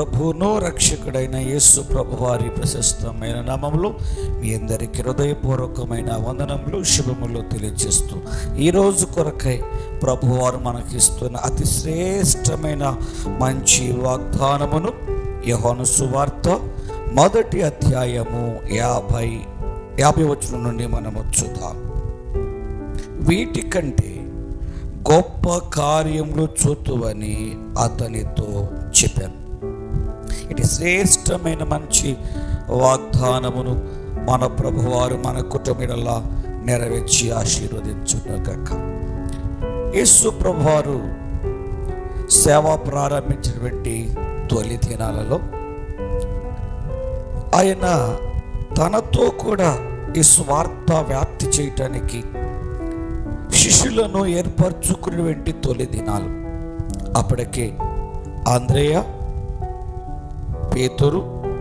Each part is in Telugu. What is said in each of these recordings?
ప్రభువును రక్షకుడైన యేసు ప్రభు వారి ప్రశస్తమైన నామంలో మీ అందరికీ హృదయపూర్వకమైన వందనములు శుభములు తెలియజేస్తూ ఈ రోజు కొరకై ప్రభువారు మనకిస్తున్న అతి శ్రేష్టమైన మంచి వాగ్దానమును యెహోను సువార్త మొదటి అధ్యాయము యాభై యాభై వచనం నుండి మనము చూద్దాం వీటికంటే గొప్ప కార్యములు చూతువని అతనితో చెప్పాను ఇటు శ్రేష్టమైన మంచి వాగ్దానమును మన ప్రభువారు మన కుటుంబీడలా నెరవేర్చి ఆశీర్వదించుగాక యేసు ప్రభువారు సేవ ప్రారంభించినటువంటి తొలి దినాలలో ఆయన తనతో కూడా ఈ స్వార్థ వ్యాప్తి చేయటానికి శిష్యులను ఏర్పరచుకున్నటువంటి తొలి దినాలు అప్పటికే ఆంధ్రేయ పేతురు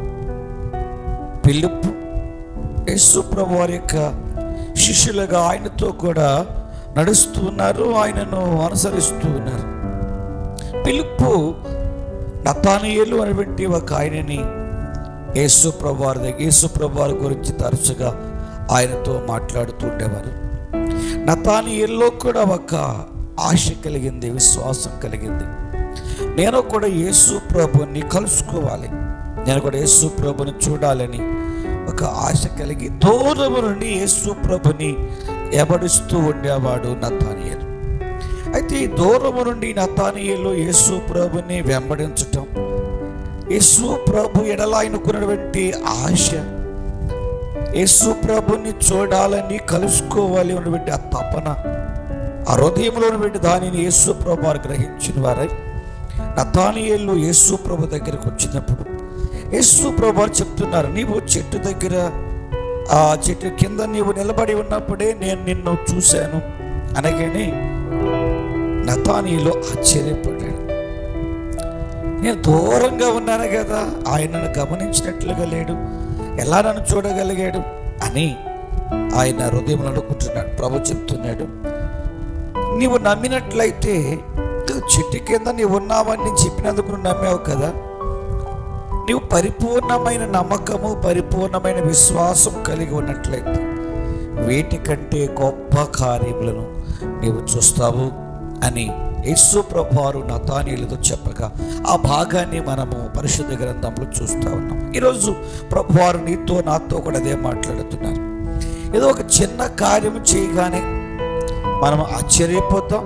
పిలుపు యేసుప్రభు వారి యొక్క శిష్యులుగా ఆయనతో కూడా నడుస్తూ ఉన్నారు ఆయనను అనుసరిస్తూ ఉన్నారు పిలుపు నతానియలు అనేటువంటి ఒక ఆయనని యేసు ప్రభు వారి దగ్గర యేసు ప్రభు వారి గురించి తరచుగా ఆయనతో మాట్లాడుతూ ఉండేవారు నతానియల్లో కూడా ఒక ఆశ కలిగింది విశ్వాసం కలిగింది నేను కూడా యేసు ప్రభుని కలుసుకోవాలి నేను కూడా యేసు ప్రభుని చూడాలని ఒక ఆశ కలిగి దూరము నుండి యేసు ప్రభుని ఎబడిస్తూ ఉండేవాడు నతానియలు అయితే ఈ దూరము నుండి నతానియలు యేసు ప్రభుని వెంబడించటం యేసు ప్రభు ఎడలాయనుకున్నటువంటి ఆశ యేసు ప్రభుని చూడాలని కలుసుకోవాలి ఉన్నటువంటి ఆ తపన ఆ హృదయంలో ఉన్నటువంటి దానిని యేసు ప్రభు వారు గ్రహించిన వారై నతానియేలు యేసు ప్రభు దగ్గరకు వచ్చినప్పుడు యేసు ప్రభు వారు చెప్తున్నారు నీవు చెట్టు దగ్గర ఆ చెట్టు కింద నీవు నిలబడి ఉన్నప్పుడే నేను నిన్ను చూశాను అనగానే నతానీయులు ఆశ్చర్యపడ్డాడు నేను దూరంగా ఉన్నాను కదా ఆయనను గమనించినట్లుగా లేడు ఎలా నన్ను చూడగలిగాడు అని ఆయన హృదయంలో అనుకుంటున్నాడు ప్రభు చెప్తున్నాడు నీవు నమ్మినట్లయితే చెట్టు కింద నీవు ఉన్నావని నేను చెప్పినందుకు నువ్వు నమ్మావు కదా నీవు పరిపూర్ణమైన నమ్మకము పరిపూర్ణమైన విశ్వాసం కలిగి ఉన్నట్లయితే వీటికంటే గొప్ప కార్యములను నీవు చూస్తావు అని యేసు ప్రభువారు నతానీయులతో చెప్పగా ఆ భాగాన్ని మనము పరిశుద్ధ గ్రంథంలో చూస్తూ ఉన్నాం ఈరోజు ప్రభువారు నీతో నాతో కూడా అదే మాట్లాడుతున్నారు ఏదో ఒక చిన్న కార్యం చేయగానే మనం ఆశ్చర్యపోతాం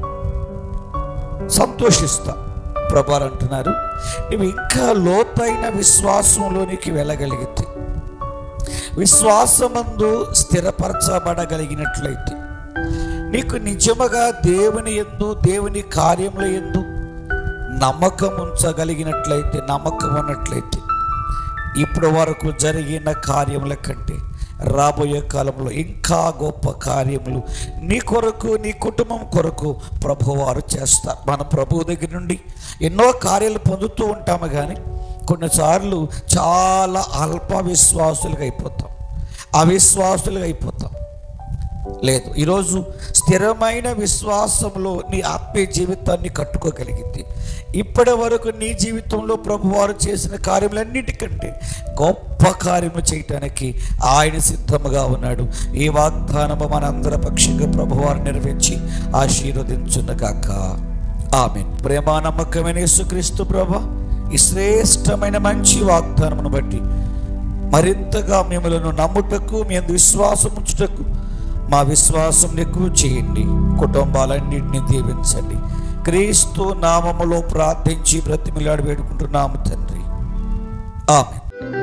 సంతోషిస్తాం ప్రభువారు అంటున్నారు నువ్వు ఇంకా లోతైన విశ్వాసంలోనికి వెళ్ళగలిగితే విశ్వాసమందు స్థిరపరచబడగలిగినట్లయితే నీకు నిజముగా దేవుని ఎందు దేవుని కార్యముల ఎందు నమ్మకం ఉంచగలిగినట్లయితే నమ్మకం ఉన్నట్లయితే ఇప్పటి వరకు జరిగిన కార్యముల కంటే రాబోయే కాలంలో ఇంకా గొప్ప కార్యములు నీ కొరకు నీ కుటుంబం కొరకు ప్రభువారు చేస్తారు మన ప్రభు దగ్గర నుండి ఎన్నో కార్యాలు పొందుతూ ఉంటాము కానీ కొన్నిసార్లు చాలా అల్ప విశ్వాసులుగా అయిపోతాం అవిశ్వాసులుగా అయిపోతాం లేదు ఈరోజు స్థిరమైన విశ్వాసంలో నీ ఆత్మీయ జీవితాన్ని కట్టుకోగలిగింది ఇప్పటి వరకు నీ జీవితంలో ప్రభువారు చేసిన కార్యములన్నిటికంటే గొప్ప కార్యము చేయటానికి ఆయన సిద్ధముగా ఉన్నాడు ఈ వాగ్దానము మనందరి పక్షంగా ప్రభువారు నెరవేర్చి ఆశీర్వదించునగాక ఆమె ప్రేమ నమ్మకమైన యేసుక్రీస్తు ప్రభ ఈ శ్రేష్టమైన మంచి వాగ్దానమును బట్టి మరింతగా మిమ్మలను నమ్ముటకు మీ అందు విశ్వాసం ఉంచుటకు మా విశ్వాసం ఎక్కువ చేయండి కుటుంబాలన్నింటినీ దీవించండి క్రీస్తు నామములో ప్రార్థించి బ్రతిమిలాడి వేడుకుంటున్నాము తండ్రి ఆమె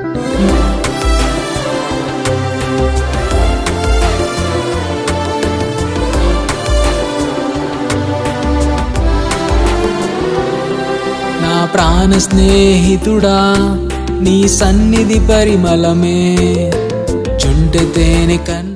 నా ప్రాణ స్నేహితుడా నీ సన్నిధి పరిమళమే చుంటె తేనె కన్నా